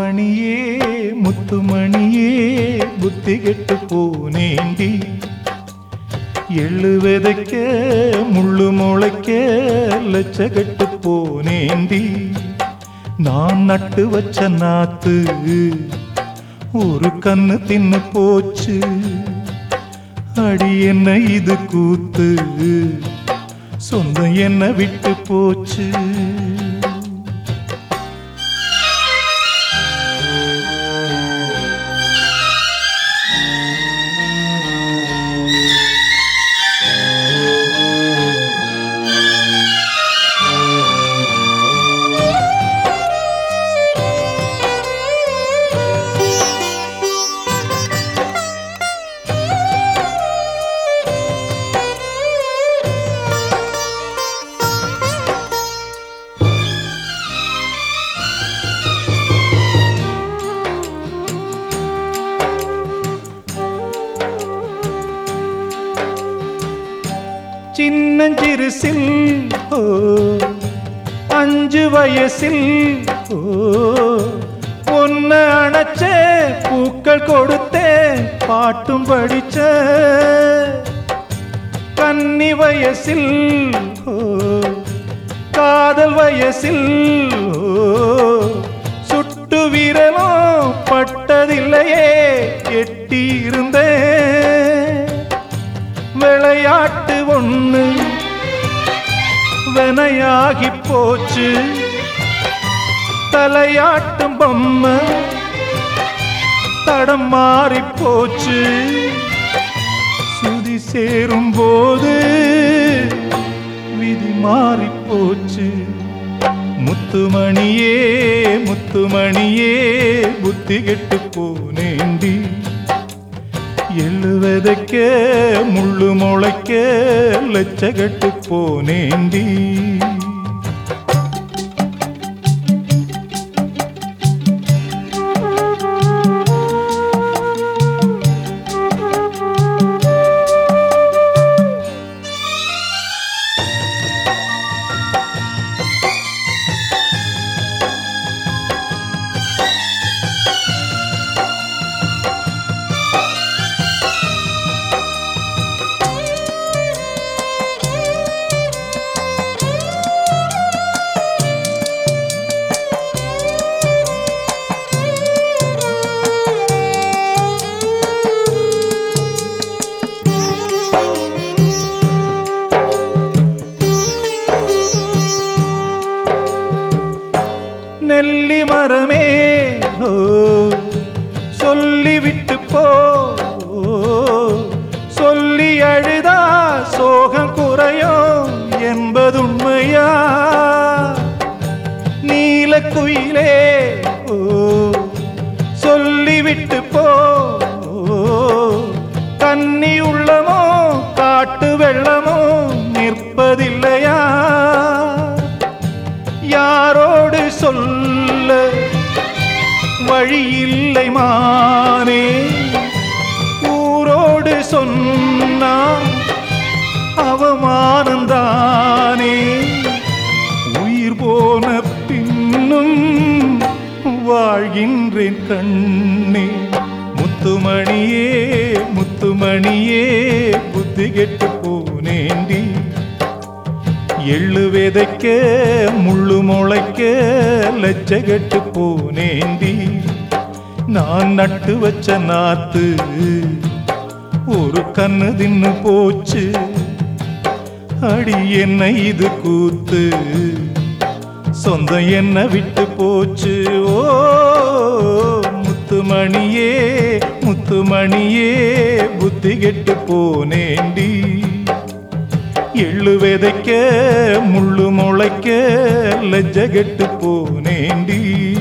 முத்துமணியே முத்துமணியே புத்தி கெட்டு போனேண்டி எள்ளு விதைக்க முள்ளு முளைக்க லட்சகட்டு போனேண்டி நான் நட்டு வச்ச நாத்து ஒரு கண்ணு தின்னு போச்சு அடி என்ன இது கூத்து சொந்தம் என்ன விட்டு போச்சு சின்னஞ்சிறுசில் ஓ அஞ்சு வயசில் ஓ ஒன்ன அணைச்ச பூக்கள் கொடுத்தே பாட்டும் படிச்ச கன்னி வயசில் ஓ காதல் வயசில் ஓ சுட்டு விரலும் பட்டதில்லையே எட்டி இருந்தேன் விளையாட்டு ஒண்ணு வினையாகி போச்சு தலையாட்டும் பொம்மை தடம் மாறி போச்சு சுதி சேரும் போது விதி மாறி போச்சு முத்துமணியே முத்துமணியே புத்தி கெட்டு போனேண்டி எள்ளு விதைக்க முள்ளு முளைக்க லட்சகட்டு போனேண்டி நெல்லி மரமே ஓ சொல்லிவிட்டு போ ஓ, சொல்லி அழுதா சோகம் குறையும் என்பதுண்மையா நீலக்குயிலே ஓ சொல்லிவிட்டு போ ஓ, கன்னி உள்ளமோ காட்டு வெள்ளமோ நிற்பதில்லையா யாரோடு சொல்ல வழியில்லை மானே ஊரோடு சொன்னா அவமானந்தானே உயிர் போன பின்னும் வாழ்கின்றேன் கண்ணே முத்துமணியே முத்துமணியே புத்தி கெட்டு போனேண்டி எள்ளு விதைக்க முள்ளு முளைக்க லட்சகட்டு போனேண்டி நான் நட்டு வச்ச நாத்து ஒரு கண்ணு தின்னு போச்சு அடி என்ன இது கூத்து சொந்தம் என்ன விட்டு போச்சு ஓ முத்துமணியே முத்துமணியே புத்தி கெட்டு போனேண்டி எள்ளு விதைக்க முள்ளு முளைக்க லஜ்ஜ கெட்டு போனேண்டி